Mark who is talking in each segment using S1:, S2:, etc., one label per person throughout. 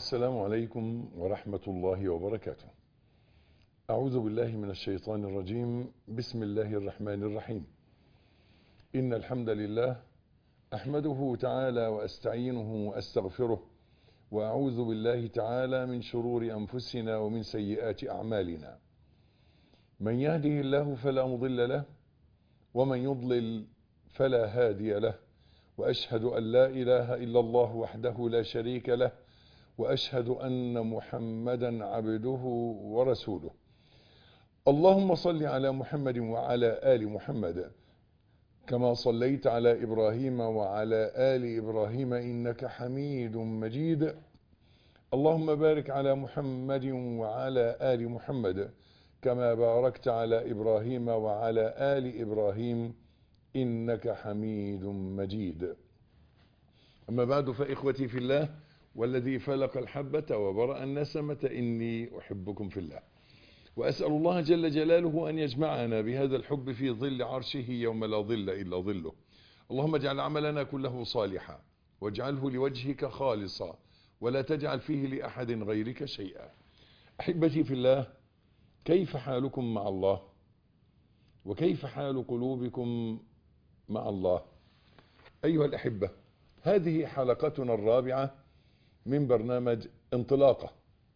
S1: السلام عليكم ورحمة الله وبركاته أعوذ بالله من الشيطان الرجيم بسم الله الرحمن الرحيم إن الحمد لله أحمده تعالى وأستعينه وأستغفره وأعوذ بالله تعالى من شرور أنفسنا ومن سيئات أعمالنا من يهده الله فلا مضل له ومن يضلل فلا هادي له وأشهد أن لا إله إلا الله وحده لا شريك له وأشهد أن محمدا عبده ورسوله اللهم صل على محمد وعلى آل محمد كما صليت على إبراهيم وعلى آل إبراهيم إنك حميد مجيد اللهم بارك على محمد وعلى آل محمد كما باركت على إبراهيم وعلى آل إبراهيم إنك حميد مجيد أما بعد فإخوتي في الله والذي فلق الحبة وبرأ النسمة إني أحبكم في الله وأسأل الله جل جلاله أن يجمعنا بهذا الحب في ظل عرشه يوم لا ظل إلا ظله اللهم اجعل عملنا كله صالحا واجعله لوجهك خالصا ولا تجعل فيه لأحد غيرك شيئا أحبتي في الله كيف حالكم مع الله وكيف حال قلوبكم مع الله أيها الأحبة هذه حلقتنا الرابعة من برنامج انطلاقة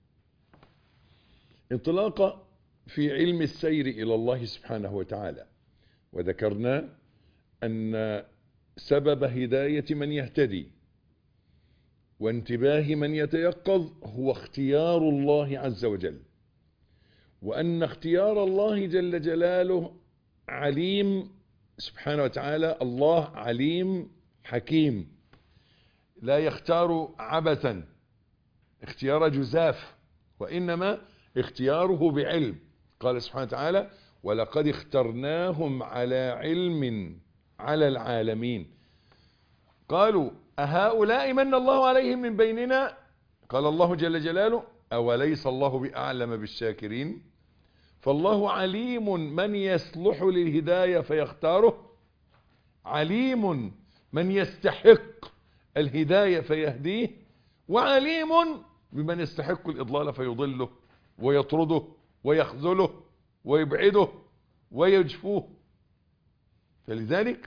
S1: انطلاقة في علم السير إلى الله سبحانه وتعالى وذكرنا أن سبب هداية من يهتدي وانتباه من يتيقظ هو اختيار الله عز وجل وأن اختيار الله جل جلاله عليم سبحانه وتعالى الله عليم حكيم لا يختار عبثا اختيار جزاف وإنما اختياره بعلم قال سبحانه وتعالى ولقد اخترناهم على علم على العالمين قالوا أهؤلاء من الله عليهم من بيننا قال الله جل جلاله أوليس الله بأعلم بالشاكرين فالله عليم من يصلح للهداية فيختاره عليم من يستحق الهداية فيهديه وعليم بمن يستحق الإضلال فيضله ويطرده ويخذله ويبعده ويجفوه فلذلك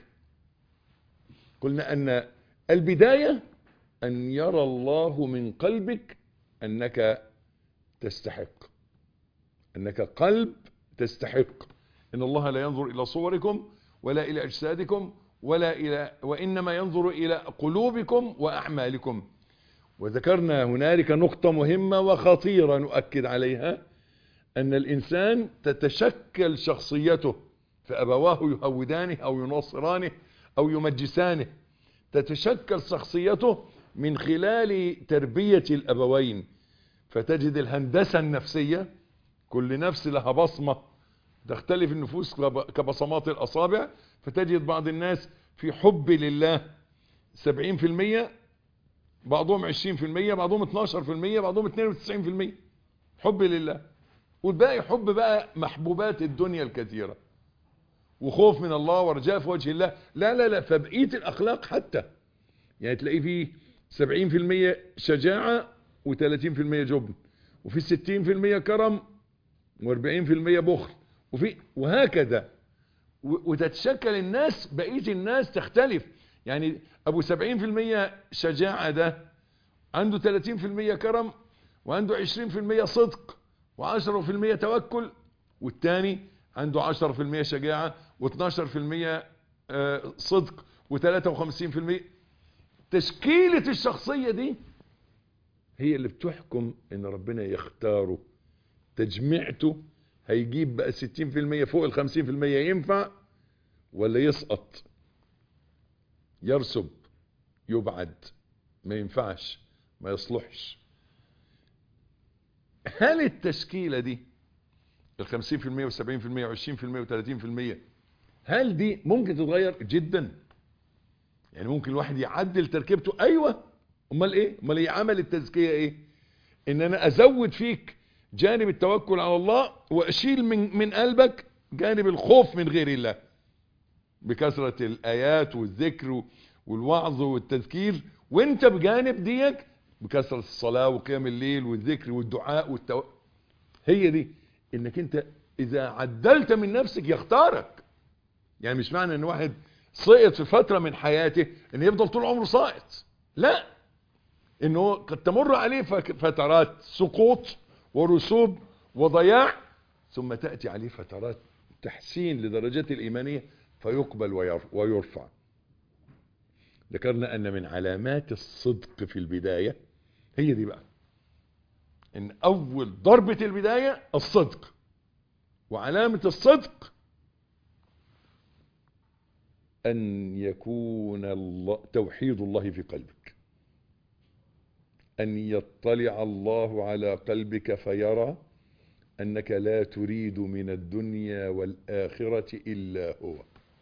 S1: قلنا أن البداية أن يرى الله من قلبك أنك تستحق أنك قلب تستحق إن الله لا ينظر إلى صوركم ولا إلى أجسادكم ولا إلى وإنما ينظر إلى قلوبكم وأعمالكم وذكرنا هنالك نقطة مهمة وخطيرة نؤكد عليها أن الإنسان تتشكل شخصيته فأبواه يهودانه أو ينصرانه أو يمجسانه تتشكل شخصيته من خلال تربية الأبوين فتجد الهندسة النفسية كل نفس لها بصمة تختلف النفوس كبصمات الأصابع فتجد بعض الناس في حب لله 70% بعضهم 20% بعضهم 12% بعضهم 92% حب لله والباقي حب بقى محبوبات الدنيا الكثيرة وخوف من الله ورجاء في وجه الله لا لا لا فبقية الأخلاق حتى يعني تلاقيه فيه 70% شجاعة و30% جبن وفي 60% كرم و40% بخل وفي وهكذا وتتشكل الناس بقية الناس تختلف يعني ابو 70% شجاعة ده عنده 30% كرم وعنده 20% صدق و10% توكل والتاني عنده 10% شجاعة و12% صدق و53% تشكيلة الشخصية دي هي اللي بتحكم ان ربنا يختاره تجميعته هيجيب بقى 60% فوق ال 50% ينفع ولا يسقط يرسب يبعد ما ينفعش ما يصلحش هل التشكيلة دي ال 50% و 70% و 20% و 30% هل دي ممكن تتغير جدا يعني ممكن الواحد يعدل تركيبته ايوه امال ايه امال هي عمل التزكية ايه ان انا ازود فيك جانب التوكل على الله واشيل من, من قلبك جانب الخوف من غير الله بكثرة الايات والذكر والوعظ والتذكير وانت بجانب ديك بكثرة الصلاة وقيام الليل والذكر والدعاء والتو... هي دي انك انت اذا عدلت من نفسك يختارك يعني مش معنى ان واحد سقط في فترة من حياته ان يفضل طول عمره ساقط لا انه قد تمر عليه فترات سقوط ورسوب وضياع ثم تأتي عليه فترات تحسين لدرجات الإيمانية فيقبل ويرفع ذكرنا أن من علامات الصدق في البداية هي دي بقى إن أول ضربة البداية الصدق وعلامة الصدق أن يكون الله توحيد الله في قلبك أن يطلع الله على قلبك فيرى أنك لا تريد من الدنيا والآخرة إلا هو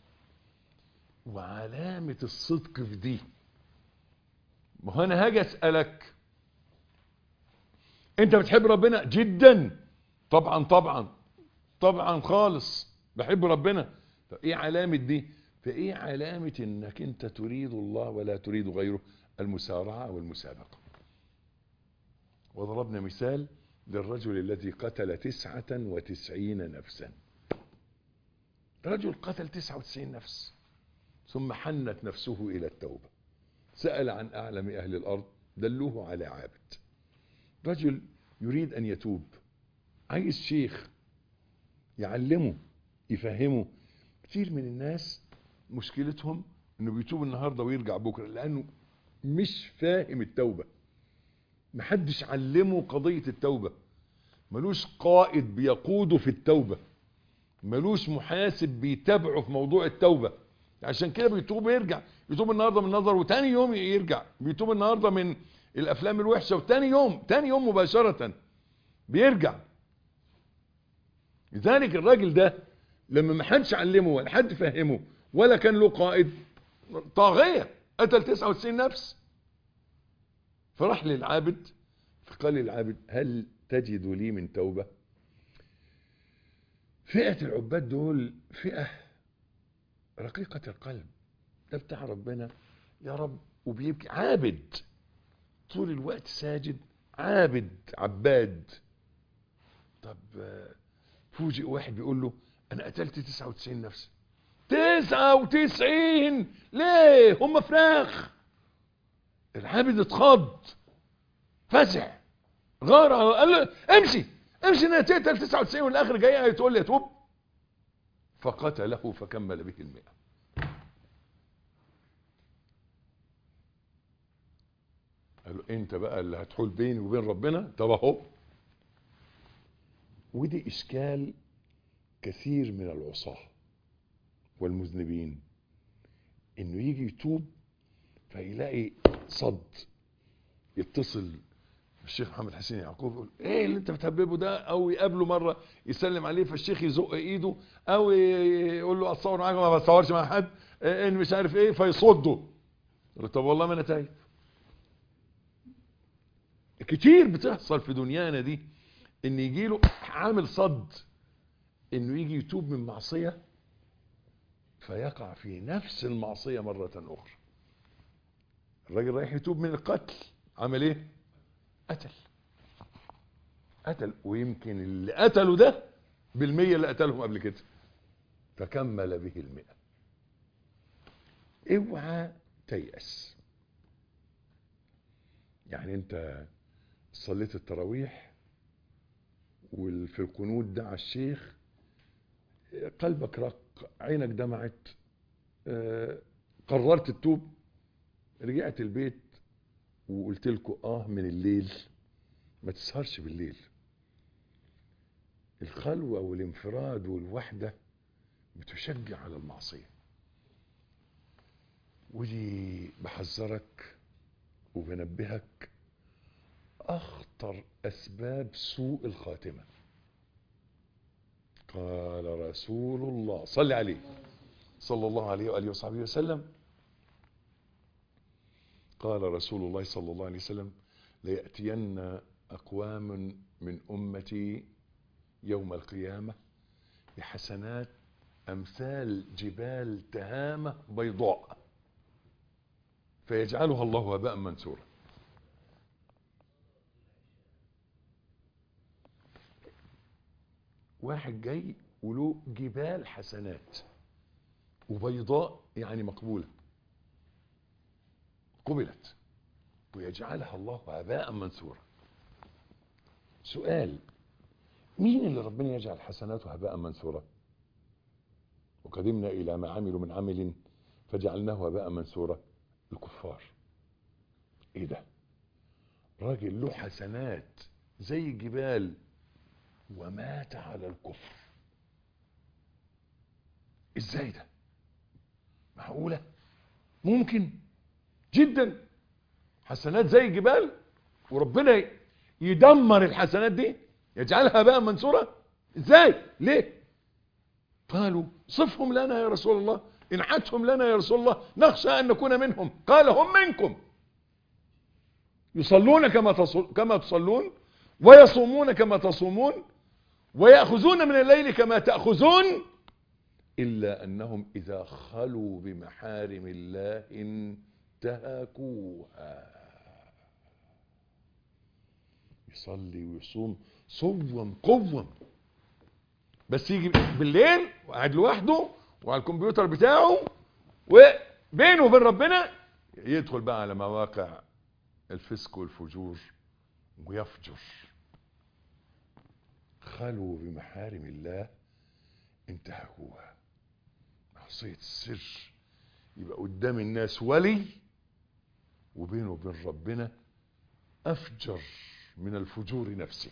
S1: وعلامة الصدق في دي ما هو أنا هاجي أسألك أنت بتحب ربنا جدا طبعا طبعا طبعا خالص بحب ربنا فإيه علامة دي فإيه علامة أنك أنت تريد الله ولا تريد غيره المسارعة والمسابقة وضربنا مثال للرجل الذي قتل تسعة وتسعين نفسا رجل قتل تسعة وتسعين نفس ثم حنت نفسه إلى التوبة سأل عن أعلم أهل الأرض دلوه على عابد رجل يريد أن يتوب عايز شيخ يعلمه يفهمه كتير من الناس مشكلتهم انه بيتوب النهاردة ويرجع بكرة لانه مش فاهم التوبة محدش علمه قضية التوبة ملوش قائد بيقوده في التوبة ملوش محاسب بيتابعه في موضوع التوبة عشان كده بيتوب ويرجع يتوب النهاردة من نظر وتاني يوم يرجع بيتوب النهاردة من الافلام الوحشة وتاني يوم تاني يوم مباشرة بيرجع لذلك الراجل ده لما ما حدش علمه ولا حد فهمه ولا كان له قائد طاغية قتل 99 نفس فراح للعابد فقال للعابد هل تجد لي من توبة فئة العباد دول فئة رقيقة القلب ده بتاع ربنا يا رب وبيبكي عابد طول الوقت ساجد عابد عباد طب فوجئ واحد بيقول له انا قتلت 99 نفس 99 ليه هم فراخ العابد اتخض فزع غار قال له امشي امشي انا تقتل 99 والاخر جاي تقول لي اتوب فقتله فكمل به المئة قال له انت بقى اللي هتحول بيني وبين ربنا طب اهو ودي اشكال كثير من العصاة والمذنبين انه يجي يتوب فيلاقي صد يتصل الشيخ محمد حسين يعقوب يقول ايه اللي انت بتهببه ده او يقابله مره يسلم عليه فالشيخ يزق ايده او يقول له اتصور معاك ما بتصورش مع حد ان مش عارف ايه فيصده يقول طب والله ما انا تايب كتير بتحصل في دنيانا دي ان يجي له عامل صد انه يجي يتوب من معصية فيقع في نفس المعصية مرة اخرى الراجل رايح يتوب من القتل عمل ايه قتل قتل ويمكن اللي قتله ده بالمية اللي قتلهم قبل كده فكمل به المئة اوعى تيأس يعني انت صليت التراويح وفي القنوت دعا الشيخ قلبك رق عينك دمعت اه قررت تتوب رجعت البيت وقلت لكم اه من الليل ما تسهرش بالليل الخلوة والانفراد والوحدة بتشجع على المعصية ودي بحذرك وبنبهك اخطر اسباب سوء الخاتمة قال رسول الله صل عليه صلى الله عليه وآله وصحبه وسلم قال رسول الله صلى الله عليه وسلم ليأتين أقوام من أمتي يوم القيامة بحسنات أمثال جبال تهامة بيضاء فيجعلها الله هباء منثورا واحد جاي وله جبال حسنات وبيضاء يعني مقبولة قبلت ويجعلها الله هباء منثورا سؤال مين اللي ربنا يجعل حسناته هباء منثورا وقدمنا إلى ما عملوا من عمل فجعلناه هباء منثورا الكفار ايه ده راجل له حسنات زي الجبال ومات على الكفر ازاي ده معقولة ممكن جدا حسنات زي الجبال وربنا يدمر الحسنات دي يجعلها بقى منصورة ازاي ليه قالوا صفهم لنا يا رسول الله انعتهم لنا يا رسول الله نخشى ان نكون منهم قال هم منكم يصلون كما تصل كما تصلون ويصومون كما تصومون ويأخذون من الليل كما تأخذون إلا أنهم إذا خلوا بمحارم الله انتهكوها يصلي ويصوم صوم قوم بس يجي بالليل وقاعد لوحده وعلى الكمبيوتر بتاعه وبينه وبين ربنا يدخل بقى على مواقع الفسق والفجور ويفجر خلوا بمحارم الله انتهكوها معصية السر يبقى قدام الناس ولي وبينه وبين ربنا أفجر من الفجور نفسه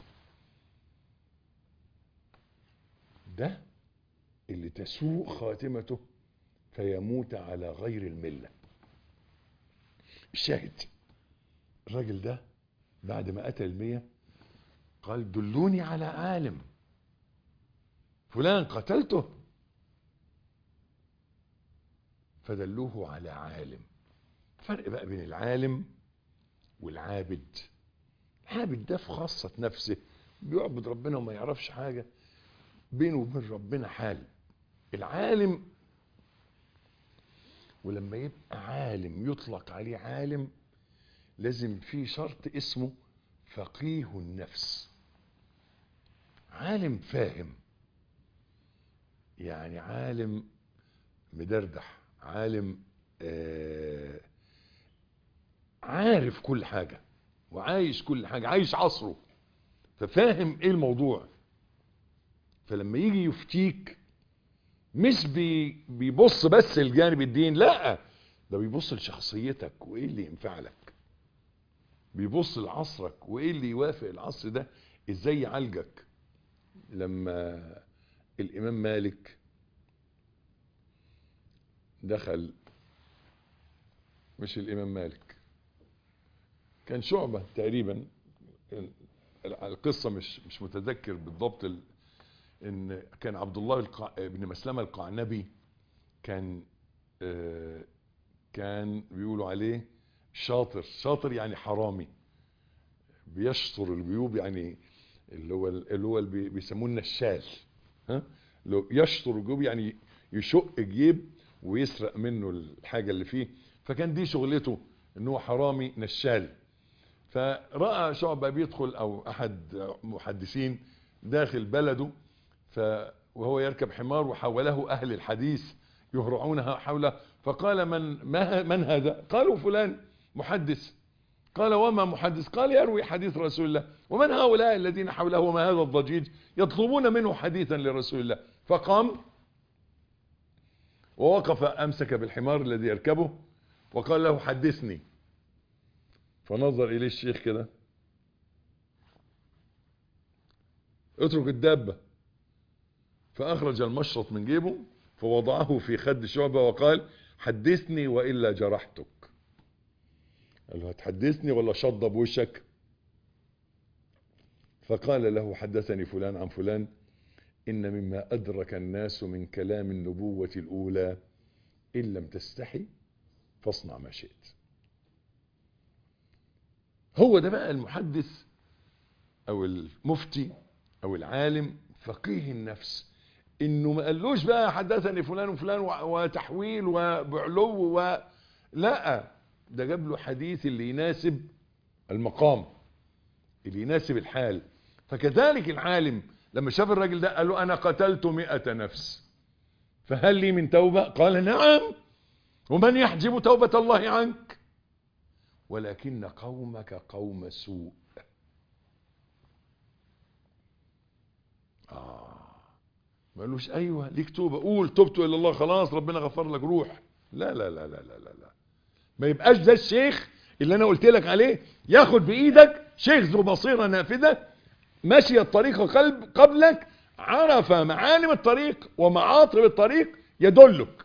S1: ده اللي تسوء خاتمته فيموت على غير الملة الشاهد الراجل ده بعد ما قتل المية قال دلوني على عالم فلان قتلته فدلوه على عالم فرق بقى بين العالم والعابد العابد ده في خاصة نفسه بيعبد ربنا وما يعرفش حاجة بينه وبين ربنا حال العالم ولما يبقى عالم يطلق عليه عالم لازم في شرط اسمه فقيه النفس عالم فاهم يعني عالم مدردح عالم آه عارف كل حاجة وعايش كل حاجة عايش عصره ففاهم ايه الموضوع فلما يجي يفتيك مش بي بيبص بس الجانب الدين لا ده بيبص لشخصيتك وايه اللي ينفع لك بيبص لعصرك وايه اللي يوافق العصر ده ازاي يعالجك لما الامام مالك دخل مش الامام مالك كان شعبة تقريبا القصة مش مش متذكر بالضبط ال... ان كان عبد الله القع... بن مسلمة القعنبي كان آه كان بيقولوا عليه شاطر شاطر يعني حرامي بيشطر الجيوب يعني اللي هو اللي هو اللي بيسموه النشال ها لو يشطر الجيوب يعني يشق جيب ويسرق منه الحاجة اللي فيه فكان دي شغلته ان هو حرامي نشال فرأى شعبة بيدخل او احد محدثين داخل بلده ف وهو يركب حمار وحوله اهل الحديث يهرعونها حوله فقال من ما من هذا قالوا فلان محدث قال وما محدث قال يروي حديث رسول الله ومن هؤلاء الذين حوله وما هذا الضجيج يطلبون منه حديثا لرسول الله فقام ووقف امسك بالحمار الذي يركبه وقال له حدثني فنظر اليه الشيخ كده اترك الدابة فاخرج المشرط من جيبه فوضعه في خد شعبة وقال حدثني وإلا جرحتك قال له هتحدثني ولا شضب وشك فقال له حدثني فلان عن فلان إن مما أدرك الناس من كلام النبوة الأولى إن لم تستحي فاصنع ما شئت هو ده بقى المحدث أو المفتي أو العالم فقيه النفس انه ما قالوش بقى حدثني فلان وفلان وتحويل وبعلو و لا ده جاب له حديث اللي يناسب المقام اللي يناسب الحال فكذلك العالم لما شاف الراجل ده قال له انا قتلت مئة نفس فهل لي من توبة قال نعم ومن يحجب توبة الله عنك ولكن قومك قوم سوء آه ما قالوش ايوه ليك توبة قول تبت الى الله خلاص ربنا غفر لك روح لا لا لا لا لا لا, لا. ما يبقاش ده الشيخ اللي انا قلت لك عليه ياخد بايدك شيخ ذو بصيرة نافذة مشي الطريق قلب قبلك عرف معالم الطريق ومعاطب الطريق يدلك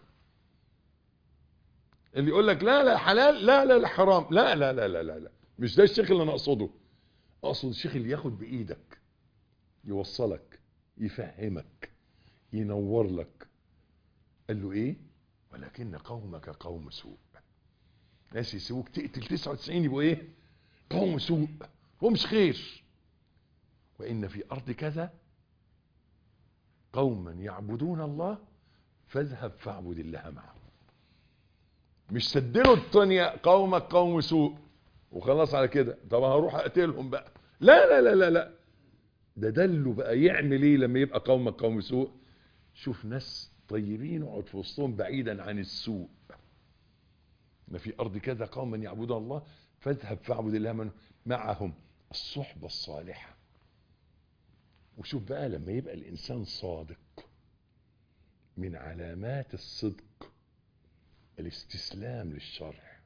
S1: اللي يقول لك لا لا حلال لا لا لا حرام لا لا لا لا لا, لا. مش ده الشيخ اللي انا اقصده اقصد الشيخ اللي ياخد بايدك يوصلك يفهمك ينور لك قال له ايه ولكن قومك قوم سوء ناس يسيبوك تقتل 99 يبقوا ايه قوم سوء ومش خير وان في ارض كذا قوما يعبدون الله فاذهب فاعبد الله معهم مش سدلوا الدنيا قومك قوم سوء وخلاص على كده طب هروح اقتلهم بقى لا لا لا لا لا ده دله بقى يعمل ايه لما يبقى قومك قوم سوء شوف ناس طيبين اقعد في وسطهم بعيدا عن السوء ان في ارض كذا قوما يعبدون الله فاذهب فاعبد الله من معهم الصحبة الصالحة وشوف بقى لما يبقى الانسان صادق من علامات الصدق الاستسلام للشرع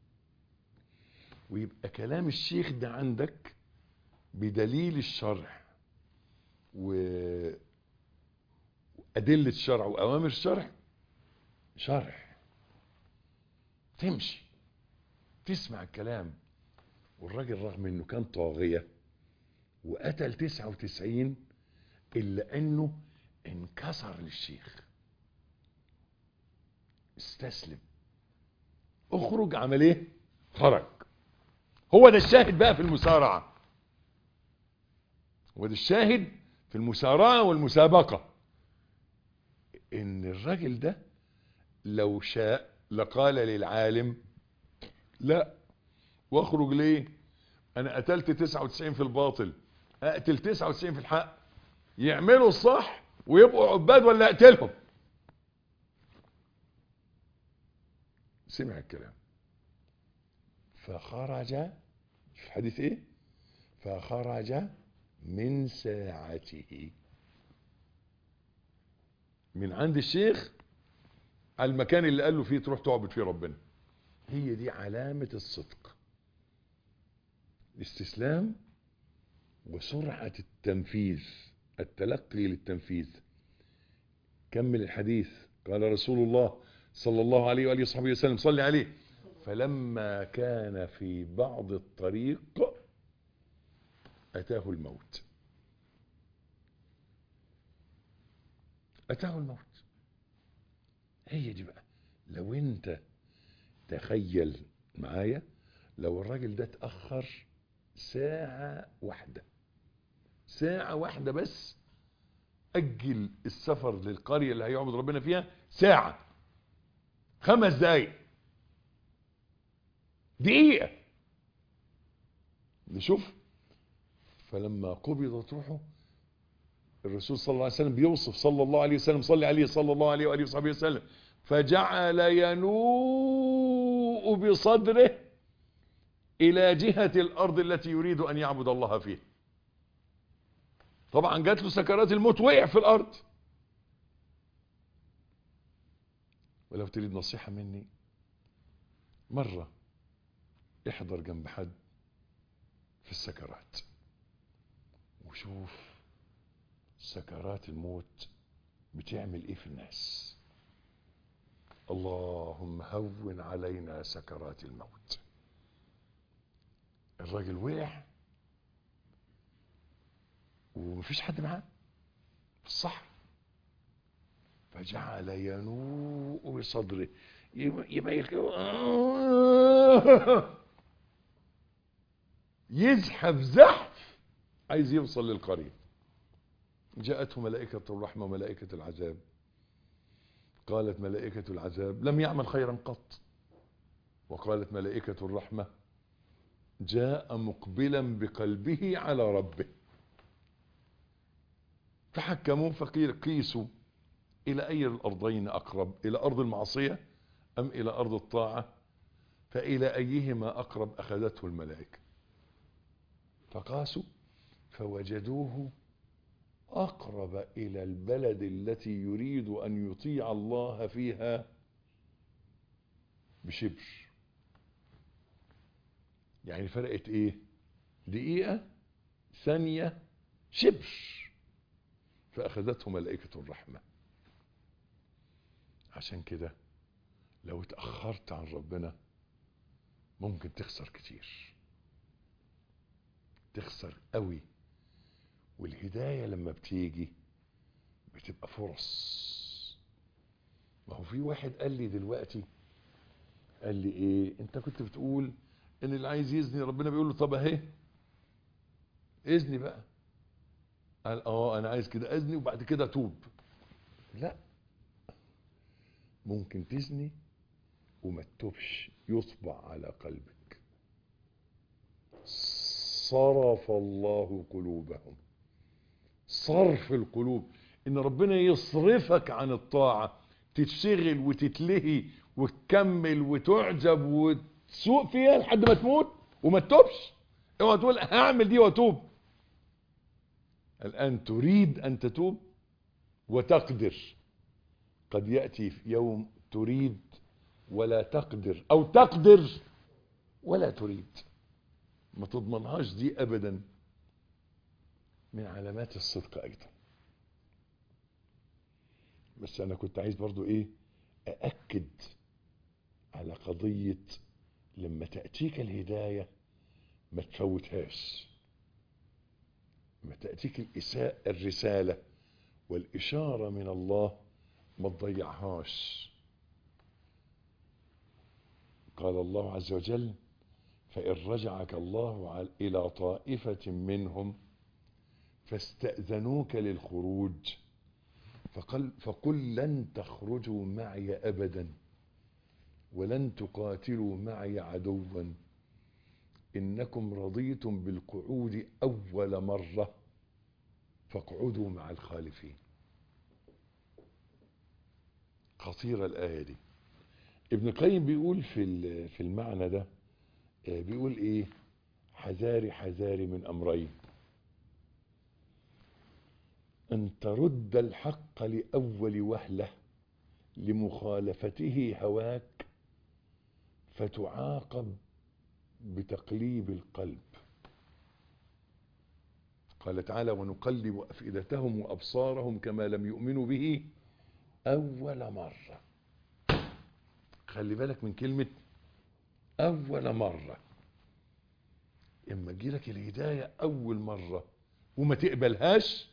S1: ويبقى كلام الشيخ ده عندك بدليل الشرع وأدلة الشرع وأوامر الشرع شرع تمشي تسمع الكلام والراجل رغم انه كان طاغية وقتل 99 الا انه انكسر للشيخ استسلم اخرج عمل ايه خرج هو ده الشاهد بقى في المسارعة وده الشاهد في المسارعة والمسابقة ان الراجل ده لو شاء لقال للعالم لا واخرج ليه انا قتلت 99 في الباطل اقتل 99 في الحق يعملوا الصح ويبقوا عباد ولا اقتلهم سمع الكلام فخرج في حديث ايه فخرج من ساعته من عند الشيخ على المكان اللي قال له فيه تروح تعبد فيه ربنا هي دي علامة الصدق الاستسلام وسرعة التنفيذ التلقي للتنفيذ كمل الحديث قال رسول الله صلى الله عليه وآله وصحبه وسلم صلي عليه فلما كان في بعض الطريق أتاه الموت أتاه الموت هي دي بقى لو انت تخيل معايا لو الراجل ده اتأخر ساعة واحدة ساعة واحدة بس أجل السفر للقرية اللي هيعبد ربنا فيها ساعة خمس دقايق دقيقة نشوف فلما قبضت روحه الرسول صلى الله عليه وسلم بيوصف صلى الله عليه وسلم صلي عليه صلى الله عليه وآله وصحبه وسلم فجعل ينوء بصدره إلى جهة الأرض التي يريد أن يعبد الله فيها طبعا جات له سكرات الموت وقع في الأرض ولو تريد نصيحة مني مرة احضر جنب حد في السكرات وشوف سكرات الموت بتعمل ايه في الناس اللهم هون علينا سكرات الموت الراجل وقع ومفيش حد معاه في الصحراء فجعل ينوء بصدره يبقى يزحف زحف عايز يوصل للقرية جاءته ملائكة الرحمة وملائكة العذاب قالت ملائكة العذاب لم يعمل خيرا قط وقالت ملائكة الرحمة جاء مقبلا بقلبه على ربه فحكموا فقيل قيسوا إلى أي الأرضين أقرب إلى أرض المعصية أم إلى أرض الطاعة فإلى أيهما أقرب أخذته الملائكة فقاسوا فوجدوه أقرب إلى البلد التي يريد أن يطيع الله فيها بشبر يعني فرقت إيه دقيقة ثانية شبر فأخذته ملائكة الرحمة عشان كده لو اتأخرت عن ربنا ممكن تخسر كتير تخسر قوي والهداية لما بتيجي بتبقى فرص ما هو في واحد قال لي دلوقتي قال لي ايه انت كنت بتقول ان اللي عايز يزني ربنا بيقول له طب اهي اذني بقى قال اه انا عايز كده اذني وبعد كده اتوب لا ممكن تزني وما تتوبش يطبع على قلبك صرف الله قلوبهم صرف القلوب ان ربنا يصرفك عن الطاعة تتشغل وتتلهي وتكمل وتعجب وتسوق فيها لحد ما تموت وما تتوبش اوعى تقول هعمل دي واتوب الان تريد ان تتوب وتقدر قد يأتي في يوم تريد ولا تقدر او تقدر ولا تريد ما تضمنهاش دي ابدا من علامات الصدق ايضا بس انا كنت عايز برضو ايه اأكد على قضية لما تأتيك الهداية ما تفوتهاش لما تأتيك الإساءة الرسالة والإشارة من الله ما تضيعهاش قال الله عز وجل فإن رجعك الله إلى طائفة منهم فاستأذنوك للخروج فقل, فقل لن تخرجوا معي أبدا ولن تقاتلوا معي عدوا إنكم رضيتم بالقعود أول مرة فاقعدوا مع الخالفين خطيرة الآية دي ابن القيم بيقول في في المعنى ده بيقول ايه حذاري حذاري من امرين ان ترد الحق لاول وهله لمخالفته هواك فتعاقب بتقليب القلب قال تعالى ونقلب افئدتهم وابصارهم كما لم يؤمنوا به اول مره خلي بالك من كلمه أول مرة إما تجيلك الهداية أول مرة وما تقبلهاش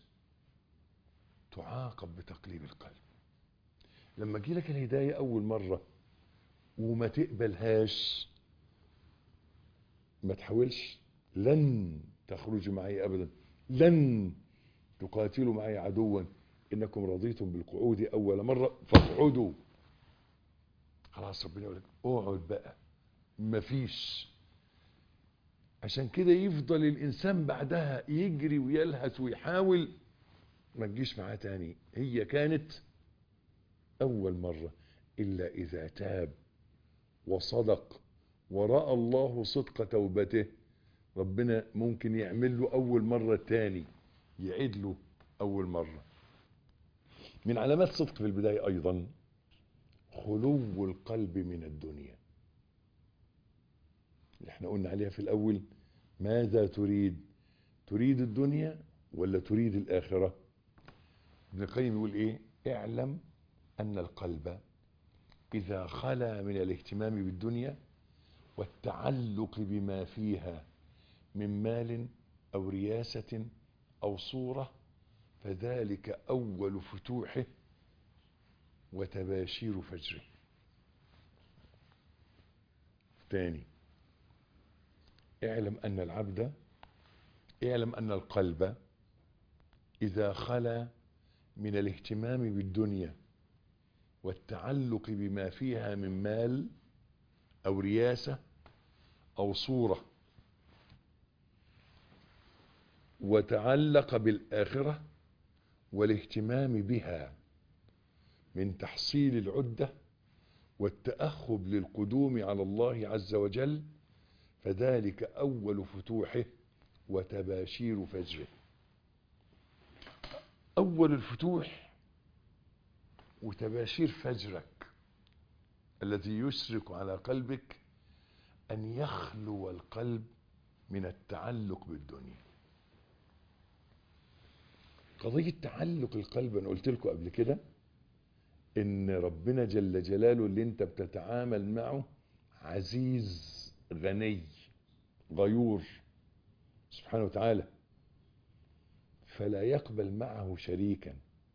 S1: تعاقب بتقليب القلب لما تجيلك الهداية أول مرة وما تقبلهاش ما تحاولش لن تخرجوا معي أبدا لن تقاتلوا معي عدوا إنكم رضيتم بالقعود أول مرة فاقعدوا خلاص ربنا يقول لك اقعد بقى مفيش عشان كده يفضل الانسان بعدها يجري ويلهث ويحاول ما تجيش معاه تاني هي كانت اول مرة الا اذا تاب وصدق ورأى الله صدق توبته ربنا ممكن يعمل له اول مرة تاني يعيد له اول مرة من علامات صدق في البداية ايضا خلو القلب من الدنيا اللي احنا قلنا عليها في الاول ماذا تريد تريد الدنيا ولا تريد الاخرة ابن القيم يقول ايه اعلم ان القلب اذا خلا من الاهتمام بالدنيا والتعلق بما فيها من مال او رياسة او صورة فذلك اول فتوحه وتباشير فجره تاني اعلم ان العبد اعلم ان القلب اذا خلا من الاهتمام بالدنيا والتعلق بما فيها من مال او رياسة او صورة وتعلق بالاخرة والاهتمام بها من تحصيل العدة والتأهب للقدوم على الله عز وجل فذلك أول فتوحه وتباشير فجره أول الفتوح وتباشير فجرك الذي يشرق على قلبك أن يخلو القلب من التعلق بالدنيا قضية تعلق القلب أنا قلت لكم قبل كده إن ربنا جل جلاله اللي أنت بتتعامل معه عزيز غني غيور سبحانه وتعالى فلا يقبل معه شريكا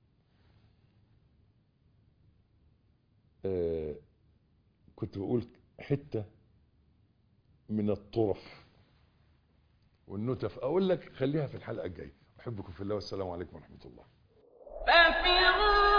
S1: آه كنت بقول حتة من الطرف والنتف اقول لك خليها في الحلقة الجاية احبكم في الله والسلام عليكم ورحمة الله
S2: ففروا